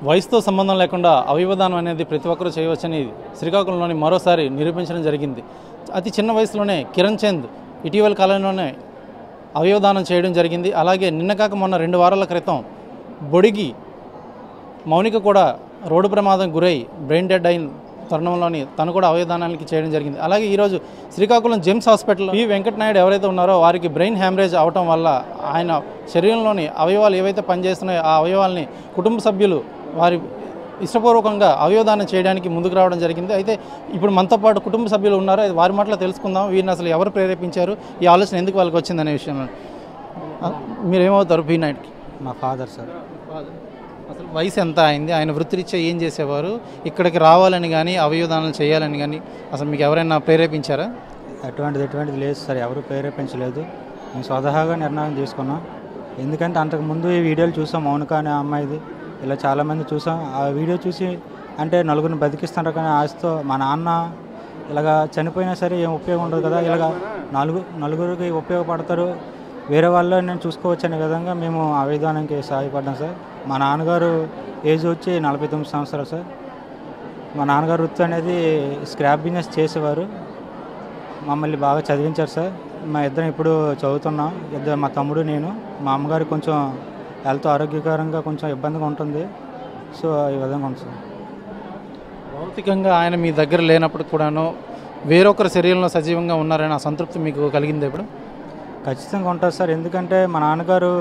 వయసుతో సంబంధం లేకుండా అవయవదానం అనేది ప్రతి ఒక్కరూ చేయవచ్చని శ్రీకాకుళంలోని మరోసారి నిరూపించడం జరిగింది అతి చిన్న వయసులోనే కిరణ్ చంద్ ఇటీవల కాలంలోనే అవయవదానం చేయడం జరిగింది అలాగే నిన్న కాక మొన్న రెండు వారాల క్రితం బొడిగి మౌనిక కూడా రోడ్డు ప్రమాదం గురై బ్రెయిన్ డెడ్ అయిన తరుణంలోని తను కూడా అవయవదానానికి చేయడం జరిగింది అలాగే ఈరోజు శ్రీకాకుళం జెమ్స్ హాస్పిటల్ ఈ వెంకటనాయుడు ఎవరైతే ఉన్నారో వారికి బ్రెయిన్ హ్యామరేజ్ అవటం వల్ల ఆయన శరీరంలోని అవయవాలు ఏవైతే పనిచేస్తున్నాయో ఆ అవయవాల్ని కుటుంబ సభ్యులు వారి ఇష్టపూర్వకంగా అవయవదానం చేయడానికి ముందుకు రావడం జరిగింది అయితే ఇప్పుడు మనతో పాటు కుటుంబ సభ్యులు ఉన్నారు అది వారి మాటలో తెలుసుకుందాం వీరిని అసలు ఎవరు ప్రేరేపించారు ఈ ఆలోచన ఎందుకు వాళ్ళకి వచ్చిందనే విషయంలో ఆ, మీరేమవుతారు బీ నైట్కి మా ఫాదర్ సార్ అసలు వయసు ఎంత అయింది ఆయన వృత్తిరీత్యా ఏం చేసేవారు ఇక్కడికి రావాలని కానీ అవయవదానం చేయాలని కానీ అసలు మీకు ఎవరైనా ప్రేరేపించారా ఎటువంటిది ఎటువంటిది లేదు సార్ ఎవరు ప్రేరేపించలేదు మేము స్వతహాగా నిర్ణయం తీసుకున్నాం ఎందుకంటే అంతకుముందు ఈ వీడియోలు చూసాం మౌనిక అనే అమ్మాయిది ఇలా చాలామంది చూసాం ఆ వీడియో చూసి అంటే నలుగురిని బతికిస్తున్నారు కానీ ఆశతో మా నాన్న ఇలాగా చనిపోయినా సరే ఏం ఉపయోగం ఉండదు కదా ఇలాగ నలుగు నలుగురికి ఉపయోగపడతారు వేరే వాళ్ళు నేను చూసుకోవచ్చు అనే విధంగా మేము ఆ విధానానికి సహాయపడ్డాం సార్ మా నాన్నగారు ఏజ్ వచ్చి నలభై తొమ్మిది సంవత్సరాలు సార్ మా నాన్నగారు వృత్తి అనేది స్క్రాప్ బిజినెస్ చేసేవారు మమ్మల్ని బాగా చదివించారు సార్ మా ఇద్దరం ఇప్పుడు చదువుతున్నాం ఇద్దరు మా తమ్ముడు నేను మా అమ్మగారు కొంచెం హెల్త్ ఆరోగ్యకరంగా కొంచెం ఇబ్బందిగా ఉంటుంది సో ఈ విధంగా ఉంది సార్ భౌతికంగా ఆయన మీ దగ్గర లేనప్పుడు కూడాను వేరొకరి శరీరంలో సజీవంగా ఉన్నారని ఆ సంతృప్తి మీకు కలిగింది ఇప్పుడు ఖచ్చితంగా ఉంటుంది సార్ ఎందుకంటే మా నాన్నగారు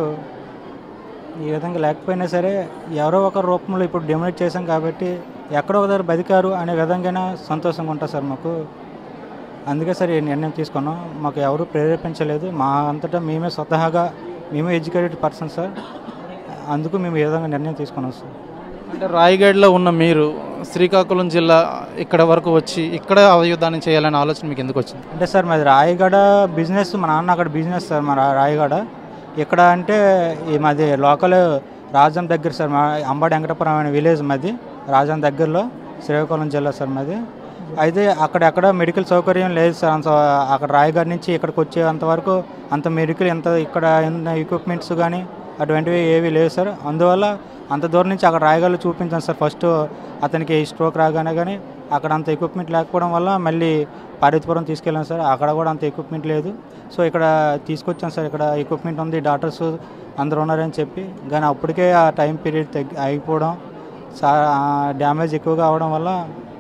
ఈ విధంగా లేకపోయినా సరే ఎవరో ఒక రూపంలో ఇప్పుడు డొమినేట్ చేశాం కాబట్టి ఎక్కడో ఒక దగ్గర బతికారు అనే విధంగానే సంతోషంగా ఉంటుంది సార్ మాకు అందుకే సార్ ఈ నిర్ణయం తీసుకున్నాం మాకు ఎవరు ప్రేరేపించలేదు మా అంతటా మేమే స్వతహాగా మేమే ఎడ్యుకేటెడ్ పర్సన్ సార్ అందుకు మేము ఈ విధంగా నిర్ణయం తీసుకున్నాం సార్ అంటే రాయగఢ్లో ఉన్న మీరు శ్రీకాకుళం జిల్లా ఇక్కడ వరకు వచ్చి ఇక్కడ అవయవదానం చేయాలనే ఆలోచన మీకు ఎందుకు వచ్చింది అంటే సార్ మాది రాయగడ బిజినెస్ మా నాన్న అక్కడ బిజినెస్ సార్ మా రా- రాయగడ ఇక్కడ అంటే ఈ మాది లోకల్ రాజం దగ్గర సార్ మా అంబడి వెంకటపురం అనే విలేజ్ మాది రాజం దగ్గరలో శ్రీకాకుళం జిల్లా సార్ మాది అయితే అక్కడ ఎక్కడ మెడికల్ సౌకర్యం లేదు సార్ అంత అక్కడ రాయగడ నుంచి ఇక్కడికి వచ్చేంత వరకు అంత మెడికల్ ఎంత ఇక్కడ ఎక్విప్మెంట్స్ కానీ అటువంటివి ఏవి లేవు సార్ అందువల్ల అంత దూరం నుంచి అక్కడ రాయగడలో చూపించాను సార్ ఫస్ట్ అతనికి స్ట్రోక్ రాగానే కానీ అక్కడ అంత ఎక్విప్మెంట్ లేకపోవడం వల్ల మళ్ళీ పార్వతీపురం తీసుకెళ్ళాం సార్ అక్కడ కూడా అంత ఎక్విప్మెంట్ లేదు సో ఇక్కడ తీసుకొచ్చాం సార్ ఇక్కడ ఎక్విప్మెంట్ ఉంది డాక్టర్స్ అందరూ ఉన్నారని చెప్పి కానీ అప్పటికే ఆ టైం పీరియడ్ తగ్గి అయిపోవడం సా డ్యామేజ్ ఎక్కువగా అవడం వల్ల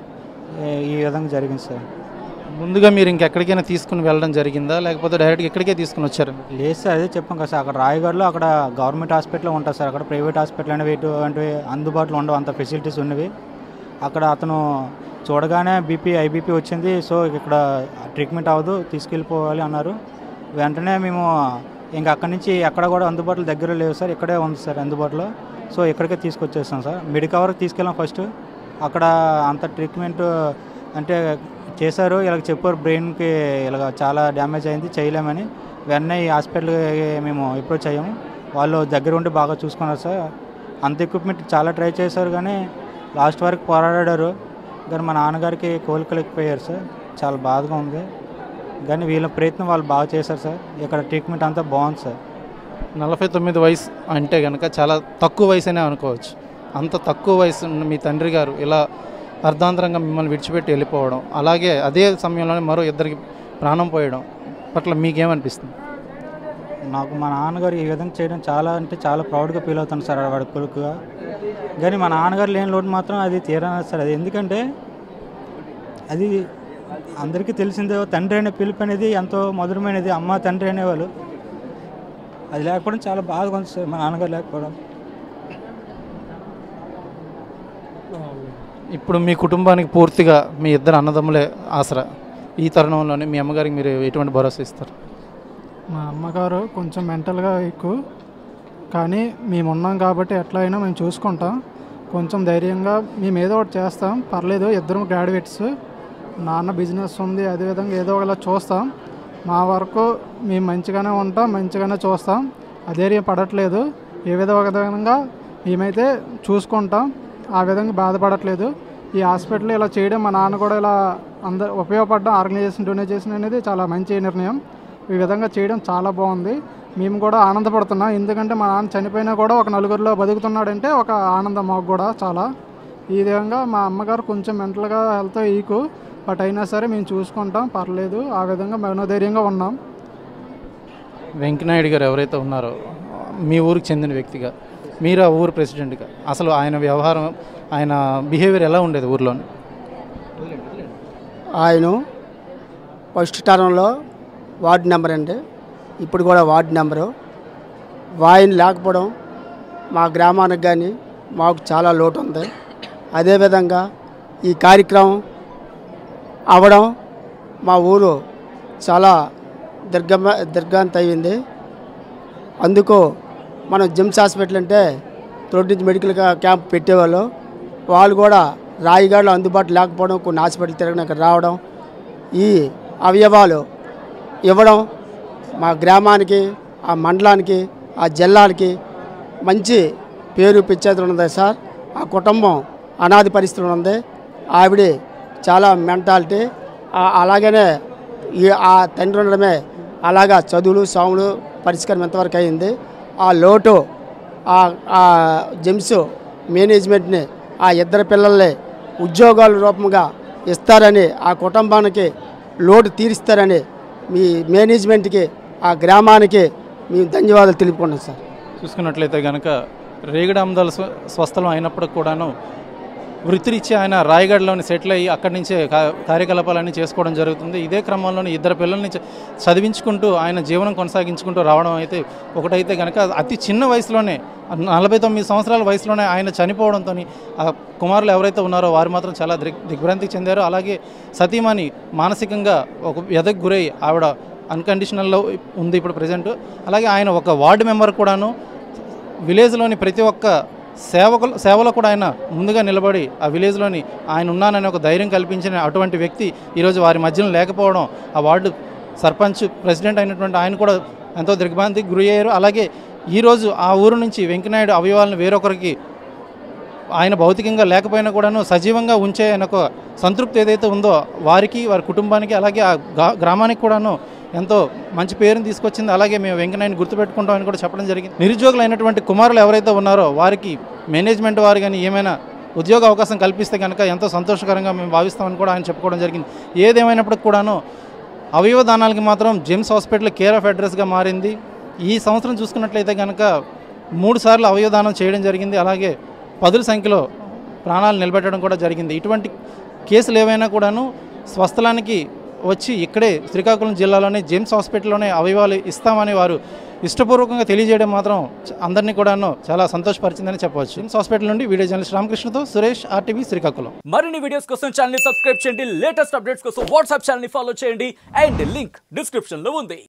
ఏ- ఈ విధంగా జరిగింది సార్ ముందుగా మీరు ఇంకెక్కడికైనా తీసుకుని వెళ్ళడం జరిగిందా లేకపోతే డైరెక్ట్గా ఇక్కడికే తీసుకుని వచ్చారు లేదు సార్ అదే చెప్పాం కదా సార్ అక్కడ రాయగఢలో అక్కడ గవర్నమెంట్ హాస్పిటల్ ఉంటుంది సార్ అక్కడ ప్రైవేట్ హాస్పిటల్ అనేవి ఇటువంటివి అందుబాటులో ఉండవు అంత ఫెసిలిటీస్ ఉన్నవి అక్కడ అతను చూడగానే బీపీ ఐబీపీ వచ్చింది సో ఇక్కడ ట్రీట్మెంట్ అవ్వదు తీసుకెళ్ళిపోవాలి అన్నారు వెంటనే మేము ఇంకా అక్కడి నుంచి ఎక్కడ కూడా అందుబాటులో దగ్గర లేవు సార్ ఇక్కడే ఉంది సార్ అందుబాటులో సో ఇక్కడికే తీసుకొచ్చేస్తాం సార్ మెడికవర్కి తీసుకెళ్ళాం ఫస్ట్ అక్కడ అంత ట్రీట్మెంట్ అంటే చేశారు ఇలాగ చెప్పారు బ్రెయిన్కి ఇలాగ చాలా డ్యామేజ్ అయింది చేయలేమని వెంటనే ఈ హాస్పిటల్కి మేము అప్రోచ్ అయ్యాము వాళ్ళు దగ్గర ఉండి బాగా చూసుకున్నారు సార్ అంత ఎక్విప్మెంట్ చాలా ట్రై చేశారు కానీ లాస్ట్ వరకు పోరాడారు కానీ మా నాన్నగారికి కోలుకోలేకపోయారు సార్ చాలా బాధగా ఉంది కానీ వీళ్ళ ప్రయత్నం వాళ్ళు బాగా చేశారు సార్ ఇక్కడ ట్రీట్మెంట్ అంతా బాగుంది సార్ నలభై తొమ్మిది వయసు అంటే కనుక చాలా తక్కువ వయసునే అనుకోవచ్చు అంత తక్కువ వయసు ఉన్న మీ తండ్రి గారు ఇలా అర్ధాంతరంగా మిమ్మల్ని విడిచిపెట్టి వెళ్ళిపోవడం అలాగే అదే సమయంలోనే మరో ఇద్దరికి ప్రాణం పోయడం పట్ల మీకేమనిపిస్తుంది నాకు మా నాన్నగారు ఈ విధంగా చేయడం చాలా అంటే చాలా ప్రౌడ్గా ఫీల్ అవుతాను సార్ వాడి కొడుకుగా కానీ మా నాన్నగారు లేని లోటు మాత్రం అది తీరనది సార్ అది ఎందుకంటే అది అందరికీ తెలిసిందే తండ్రి అనే పిలుపు అనేది ఎంతో మధురమైనది అమ్మ తండ్రి అనేవాళ్ళు అది లేకపోవడం చాలా బాధగా ఉంది సార్ మా నాన్నగారు లేకపోవడం ఇప్పుడు మీ కుటుంబానికి పూర్తిగా మీ ఇద్దరు అన్నదమ్ములే ఆసరా ఈ తరుణంలోనే మీ అమ్మగారికి మీరు ఎటువంటి భరోసా ఇస్తారు మా అమ్మగారు కొంచెం మెంటల్గా ఎక్కువ కానీ మేము ఉన్నాం కాబట్టి ఎట్లా అయినా మేము చూసుకుంటాం కొంచెం ధైర్యంగా మేము ఏదో ఒకటి చేస్తాం పర్లేదు ఇద్దరం గ్రాడ్యుయేట్స్ నాన్న బిజినెస్ ఉంది అదేవిధంగా ఏదో ఒకలా చూస్తాం మా వరకు మేము మంచిగానే ఉంటాం మంచిగానే చూస్తాం అధైర్యం పడట్లేదు ఏ విధ ఒక విధంగా మేమైతే చూసుకుంటాం ఆ విధంగా బాధపడట్లేదు ఈ హాస్పిటల్ ఇలా చేయడం మా నాన్న కూడా ఇలా అందరు ఉపయోగపడడం ఆర్గనైజేషన్ డొనేట్ చేసిన అనేది చాలా మంచి నిర్ణయం ఈ విధంగా చేయడం చాలా బాగుంది మేము కూడా ఆనందపడుతున్నాం ఎందుకంటే మా నాన్న చనిపోయినా కూడా ఒక నలుగురిలో బతుకుతున్నాడంటే ఒక ఆనందం మాకు కూడా చాలా ఈ విధంగా మా అమ్మగారు కొంచెం మెంటల్గా హెల్త్ ఈకు బట్ అయినా సరే మేము చూసుకుంటాం పర్లేదు ఆ విధంగా మనోధైర్యంగా ఉన్నాం వెంకనాయుడు గారు ఎవరైతే ఉన్నారో మీ ఊరికి చెందిన వ్యక్తిగా మీరు ఆ ఊరు ప్రెసిడెంట్గా అసలు ఆయన వ్యవహారం ఆయన బిహేవియర్ ఎలా ఉండేది ఊర్లోని ఆయన ఫస్ట్ టర్మ్లో వార్డు నెంబర్ అండి ఇప్పుడు కూడా వార్డు నెంబరు ఆయన లేకపోవడం మా గ్రామానికి కానీ మాకు చాలా లోటు ఉంది అదేవిధంగా ఈ కార్యక్రమం అవ్వడం మా ఊరు చాలా దుర్గమ దుర్గాంత అయింది అందుకు మనం జిమ్స్ హాస్పిటల్ అంటే తొట్టి నుంచి మెడికల్ కా- క్యాంప్ పెట్టేవాళ్ళు వాళ్ళు కూడా రాయిగాడ్లో అందుబాటు లేకపోవడం కొన్ని హాస్పిటల్ తిరగడం ఇక్కడ రావడం ఈ అవయవాలు ఇవ్వడం మా గ్రామానికి ఆ మండలానికి ఆ జిల్లానికి మంచి పేరు పిచ్చేతులు ఉంది సార్ ఆ కుటుంబం అనాది పరిస్థితులు ఉంది ఆవిడ చాలా మెంటాలిటీ ఆ- అలాగనే ఈ ఆ తండ్రి ఉండడమే అలాగా చదువులు సాములు పరిష్కారం ఎంతవరకు అయింది ఆ లోటు ఆ ఆ జెమ్స్ మేనేజ్మెంట్ని ఆ ఇద్దరు పిల్లల్ని ఉద్యోగాల రూపంగా ఇస్తారని ఆ కుటుంబానికి లోటు తీరుస్తారని మీ మేనేజ్మెంట్కి ఆ గ్రామానికి మేము ధన్యవాదాలు తెలుపుకున్నాం సార్ చూసుకున్నట్లయితే కనుక రేగడ అమ్దాల స్వ స్వస్థలం అయినప్పటికి కూడాను వృత్తిరీత్యా ఆయన రాయగఢలోని సెటిల్ అయ్యి అక్కడి నుంచే కా- కార్యకలాపాలన్నీ చేసుకోవడం జరుగుతుంది ఇదే క్రమంలోనే ఇద్దరు పిల్లల్ని చ- చదివించుకుంటూ ఆయన జీవనం కొనసాగించుకుంటూ రావడం అయితే ఒకటైతే కనుక అతి చిన్న వయసులోనే నలభై తొమ్మిది సంవత్సరాల వయసులోనే ఆయన చనిపోవడంతో ఆ కుమారులు ఎవరైతే ఉన్నారో వారు మాత్రం చాలా దిగ్ దిగ్భ్రాంతికి చెందారు అలాగే సతీమణి మానసికంగా ఒక వ్యధకు గురై ఆవిడ అన్కండిషనల్లో ఉంది ఇప్పుడు ప్రజెంట్ అలాగే ఆయన ఒక వార్డు మెంబర్ కూడాను విలేజ్లోని ప్రతి ఒక్క సేవకులు సేవలో కూడా ఆయన ముందుగా నిలబడి ఆ విలేజ్లోని ఆయన ఉన్నానని ఒక ధైర్యం కల్పించిన అటువంటి వ్యక్తి ఈరోజు వారి మధ్యలో లేకపోవడం ఆ వార్డు సర్పంచ్ ప్రెసిడెంట్ అయినటువంటి ఆయన కూడా ఎంతో దిగ్భ్రాంతికి గురి అయ్యారు అలాగే ఈరోజు ఆ ఊరు నుంచి వెంకనాయుడు అవయవాలను వేరొకరికి ఆయన భౌతికంగా లేకపోయినా కూడాను సజీవంగా ఉంచే ఆయన ఒక సంతృప్తి ఏదైతే ఉందో వారికి వారి కుటుంబానికి అలాగే ఆ గా- గ్రామానికి కూడాను ఎంతో మంచి పేరుని తీసుకొచ్చింది అలాగే మేము వెంకనాయని గుర్తుపెట్టుకుంటామని కూడా చెప్పడం జరిగింది నిరుద్యోగులు అయినటువంటి కుమారులు ఎవరైతే ఉన్నారో వారికి మేనేజ్మెంట్ వారు కానీ ఏమైనా ఉద్యోగ అవకాశం కల్పిస్తే కనుక ఎంతో సంతోషకరంగా మేము భావిస్తామని కూడా ఆయన చెప్పుకోవడం జరిగింది ఏదేమైనప్పటికి కూడాను అవయవ దానాలకి మాత్రం జెమ్స్ హాస్పిటల్ కేర్ ఆఫ్ అడ్రస్గా మారింది ఈ సంవత్సరం చూసుకున్నట్లయితే కనుక మూడు సార్లు అవయవ దానం చేయడం జరిగింది అలాగే పదుల సంఖ్యలో ప్రాణాలు నిలబెట్టడం కూడా జరిగింది ఇటువంటి కేసులు ఏవైనా కూడాను స్వస్థలానికి వచ్చి ఇక్కడే శ్రీకాకుళం జిల్లాలోనే జేమ్స్ హాస్పిటల్లోనే అవయవాలు ఇస్తామని వారు ఇష్టపూర్వకంగా తెలియజేయడం మాత్రం చ- అందరినీ కూడాను చాలా సంతోషపరిచిందని చెప్పవచ్చు జేమ్స్ హాస్పిటల్ నుండి వీడియో జర్నలిస్ట్ రామకృష్ణతో సురేష్ ఆర్టీవీ శ్రీకాకుళం మరిన్ని వీడియోస్ కోసం ఛానల్ ని సబ్స్క్రైబ్ చేయండి లేటెస్ట్ అప్డేట్స్ కోసం వాట్సాప్ ఛానల్ ని ఫాలో చేయండి అండ్ లింక్ డిస్క్రిప్షన్ లో ఉంది